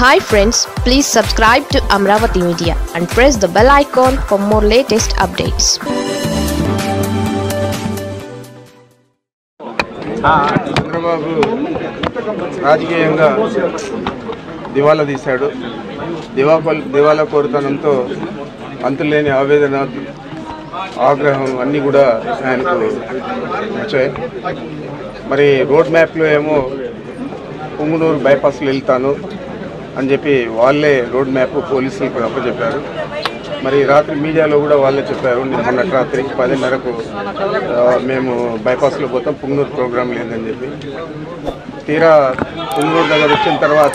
hi friends please subscribe to Amaravati media and press the bell icon for more latest updates Chandrababu రాజకీయంగా దివాలా తీశాడు దివాలా దివాలా కోరుతనంతో అంతులేని ఆవేదన ఆగ్రహం అన్నీ కూడా ఆయనకు వచ్చాయి మరి రోడ్ మ్యాప్లో ఏమో పుంగునూరు బైపాస్లో వెళ్తాను అని చెప్పి వాళ్ళే రోడ్ మ్యాప్ పోలీసులకు అప్పచెప్పారు మరి రాత్రి మీడియాలో కూడా వాళ్ళే చెప్పారు నిన్న మొన్నటి రాత్రి పదిన్నరకు ఆ, మేము బైపాస్లో పోతాం పుంగనూరు ప్రోగ్రాం లేదని చెప్పి తీరా పుంగనూరు దగ్గర వచ్చిన తర్వాత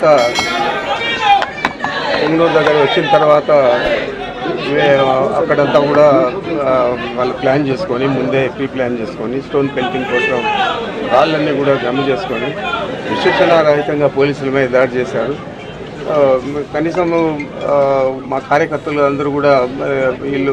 పుంగనూరు దగ్గర వచ్చిన తర్వాత వే- అక్కడంతా కూడా ఆ, వాళ్ళు ప్లాన్ చేసుకొని ముందే ప్రీ ప్లాన్ చేసుకొని స్టోన్ పెయింటింగ్ కోసం రాళ్ళన్నీ కూడా గమ్ము చేసుకొని విశిక్షణ రహితంగా పోలీసుల మీద దాడి చేశారు ఆ, కనీసం ఆ, మా కార్యకర్తలు అందరూ కూడా ఆ, వీళ్ళు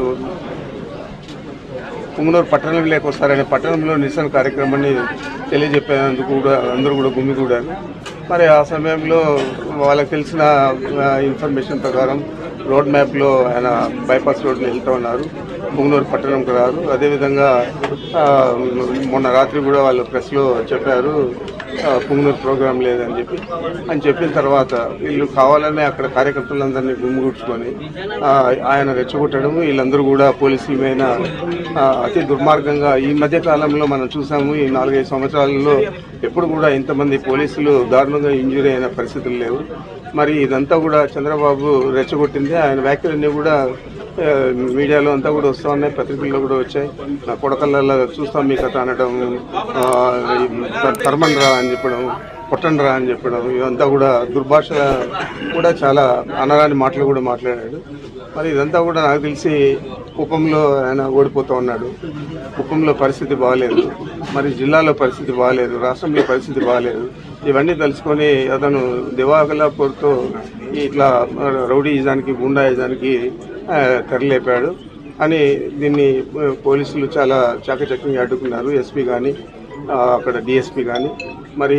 పుంగనూరు పట్టణం లేకొస్తారనే పట్టణంలో నిరసన కార్యక్రమాన్ని తెలియజెప్పేందుకు కూడా అందరూ కూడా గుమిగూడారు మరి ఆ సమయంలో వాళ్ళకి తెలిసిన ఆ, ఇన్ఫర్మేషన్ ప్రకారం రోడ్ మ్యాప్లో ఆయన బైపాస్ రోడ్ని వెళ్తూ ఉన్నారు పుంగనూరు పట్టణంకి రారు అదేవిధంగా ఆ, మొన్న రాత్రి కూడా వాళ్ళు ప్రెస్లో చెప్పారు ఆ, పుంగనూరు ప్రోగ్రాం లేదని చెప్పి అని చెప్పిన తర్వాత వీళ్ళు కావాలనే అక్కడ కార్యకర్తలందరినీ గుమ్మిగుడ్చుకొని ఆ, ఆయన రెచ్చగొట్టడం వీళ్ళందరూ కూడా పోలీసుల మీద ఆ, అతి దుర్మార్గంగా ఈ మధ్య కాలంలో మనం చూసాము ఈ నాలుగైదు సంవత్సరాలలో ఎప్పుడు కూడా ఇంతమంది పోలీసులు దారుణంగా ఇంజూరీ అయిన పరిస్థితులు లేవు మరి ఇదంతా కూడా చంద్రబాబు రెచ్చగొట్టింది ఆయన వ్యాఖ్యలన్నీ కూడా ఆ, మీడియాలో అంతా కూడా వస్తూ ఉన్నాయి పత్రికల్లో కూడా వచ్చాయి నా కొడకల్లో చూస్తాం మీ కథ అనడం ఆ, ఈ తరమండి రా అని చెప్పడం కొట్టండి రా అని చెప్పడం ఇదంతా కూడా దుర్భాష కూడా చాలా అనరాని మాటలు కూడా మాట్లాడాడు మరి ఇదంతా కూడా నాకు తెలిసి కుప్పంలో ఆయన ఓడిపోతూ ఉన్నాడు కుప్పంలో పరిస్థితి బాగాలేదు మరి జిల్లాలో పరిస్థితి బాగాలేదు రాష్ట్రంలో పరిస్థితి బాగాలేదు ఇవన్నీ తెలుసుకొని అతను దివాకలాపూర్తో ఇట్లా రౌడీయిజానికి గుండాయిజానికి ఆ, తెరలేపాడు అని దీన్ని ఆ, పోలీసులు చాలా చాకచక్యంగా అడ్డుకున్నారు ఎస్పీ కానీ అక్కడ డిఎస్పీ కానీ మరి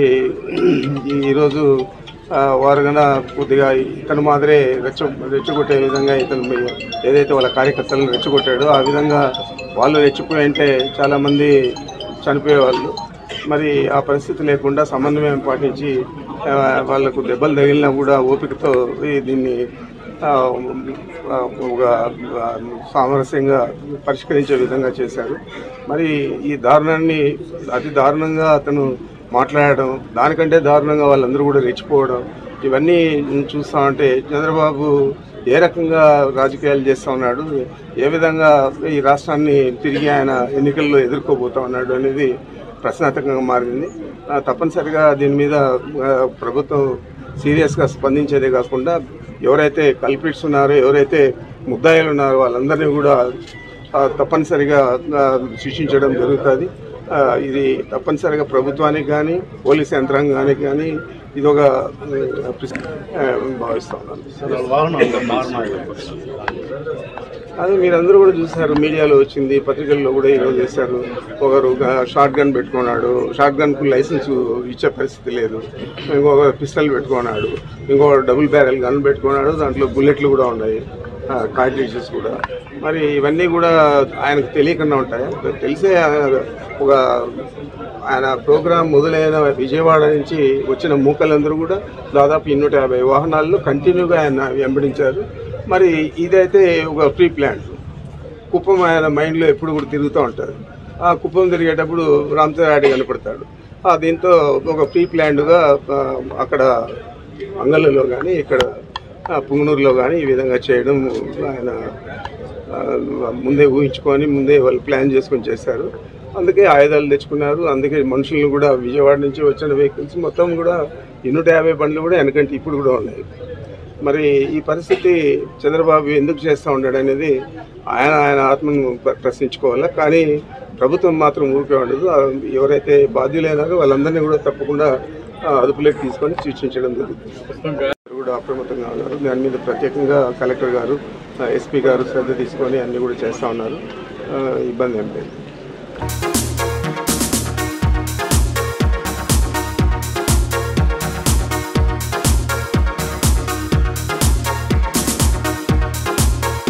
ఈ- ఈరోజు ఆ, వారు కన్నా కొద్దిగా ఇతను మాదిరే రెచ్చ రెచ్చగొట్టే విధంగా ఇతను మీ- ఏదైతే వాళ్ళ కార్యకర్తలను రెచ్చగొట్టాడో ఆ విధంగా వాళ్ళు రెచ్చిపోయి ఉంటే చాలామంది చనిపోయేవాళ్ళు మరి ఆ పరిస్థితి లేకుండా సమన్వయం పాటించి ఆ, వాళ్ళకు దెబ్బలు తగిలినా కూడా ఓపికతో ఈ దీన్ని ఆ, ఆ, ఒక ఆ, సామరస్యంగా పరిష్కరించే విధంగా చేశారు మరి ఈ దారుణాన్ని అతి దారుణంగా అతను మాట్లాడడం దానికంటే దారుణంగా వాళ్ళందరూ కూడా రెచ్చిపోవడం ఇవన్నీ చూస్తా ఉంటే చంద్రబాబు ఏ రకంగా రాజకీయాలు చేస్తూ ఉన్నాడు ఏ విధంగా ఈ రాష్ట్రాన్ని తిరిగి ఆయన ఎన్నికల్లో ఎదుర్కోబోతా ఉన్నాడు అనేది ప్రశ్నార్థకంగా మారింది ఆ, తప్పనిసరిగా దీని మీద ఆ, ప్రభుత్వం సీరియస్గా స్పందించేదే కాకుండా ఎవరైతే కల్పిట్స్ ఉన్నారో ఎవరైతే ముద్దాయిలు ఉన్నారో వాళ్ళందరినీ కూడా ఆ, తప్పనిసరిగా ఆ, శిక్షించడం జరుగుతుంది ఆ, ఇది తప్పనిసరిగా ప్రభుత్వానికి కానీ పోలీస్ యంత్రాంగానికి కానీ ఇది ఒక భావిస్తా ఉన్నాను అది మీరందరూ కూడా చూసారు మీడియాలో వచ్చింది పత్రికల్లో కూడా ఈరోజు చేశారు ఒకరు షార్ట్ గన్ పెట్టుకున్నాడు షార్ట్ గన్కు లైసెన్స్ ఇచ్చే పరిస్థితి లేదు ఇంకొక పిస్టల్ పెట్టుకున్నాడు ఇంకొక డబుల్ బ్యారెల్ గన్ పెట్టుకున్నాడు దాంట్లో బుల్లెట్లు కూడా ఉన్నాయి కార్ట్రిడ్జెస్ కూడా మరి ఇవన్నీ కూడా ఆయనకు తెలియకుండా ఉంటాయి తెలిసే ఆయన ఒక ఆయన ప్రోగ్రాం మొదలైన విజయవాడ నుంచి వచ్చిన మూకలందరూ కూడా దాదాపు ఇన్నూట యాభై వాహనాల్లో కంటిన్యూగా ఆయన వెంబడించారు మరి ఇదైతే ఒక ప్రీ ప్లాన్ కుప్పం ఆయన మైండ్లో ఎప్పుడు కూడా తిరుగుతూ ఉంటారు ఆ కుప్పం తిరిగేటప్పుడు రామచంద్రారెడ్డి కనపడతాడు ఆ దీంతో ఒక ప్రీ ప్లాన్డ్గా అక్కడ అంగళ్ళలో కానీ ఇక్కడ ఆ, పుంగనూరులో కానీ ఈ విధంగా చేయడం ఆయన ఆ, ముందే ఊహించుకొని ముందే వాళ్ళు ప్లాన్ చేసుకొని చేశారు అందుకే ఆయుధాలు తెచ్చుకున్నారు అందుకే మనుషులను కూడా విజయవాడ నుంచి వచ్చిన వెహికల్స్ మొత్తం కూడా నూట యాభై బండ్లు కూడా వెనకంటే ఇప్పుడు కూడా ఉన్నాయి మరి ఈ పరిస్థితి చంద్రబాబు ఎందుకు చేస్తూ ఉన్నాడు అనేది ఆయన ఆయన ఆత్మను ప్ర- ప్రశ్నించుకోవాలి కానీ ప్రభుత్వం మాత్రం ఊరికే ఉండదు ఆ ఎవరైతే బాధ్యులైనారో వాళ్ళందరినీ కూడా తప్పకుండా ఆ, అదుపులోకి తీసుకొని సూచించడం జరుగుతుంది కూడా అప్రమత్తంగా ఉన్నారు దాని మీద ప్రత్యేకంగా కలెక్టర్ గారు ఎస్పీ గారు శ్రద్ధ తీసుకొని అన్నీ కూడా చేస్తూ ఉన్నారు ఆ, ఇబ్బంది ఏం లేదు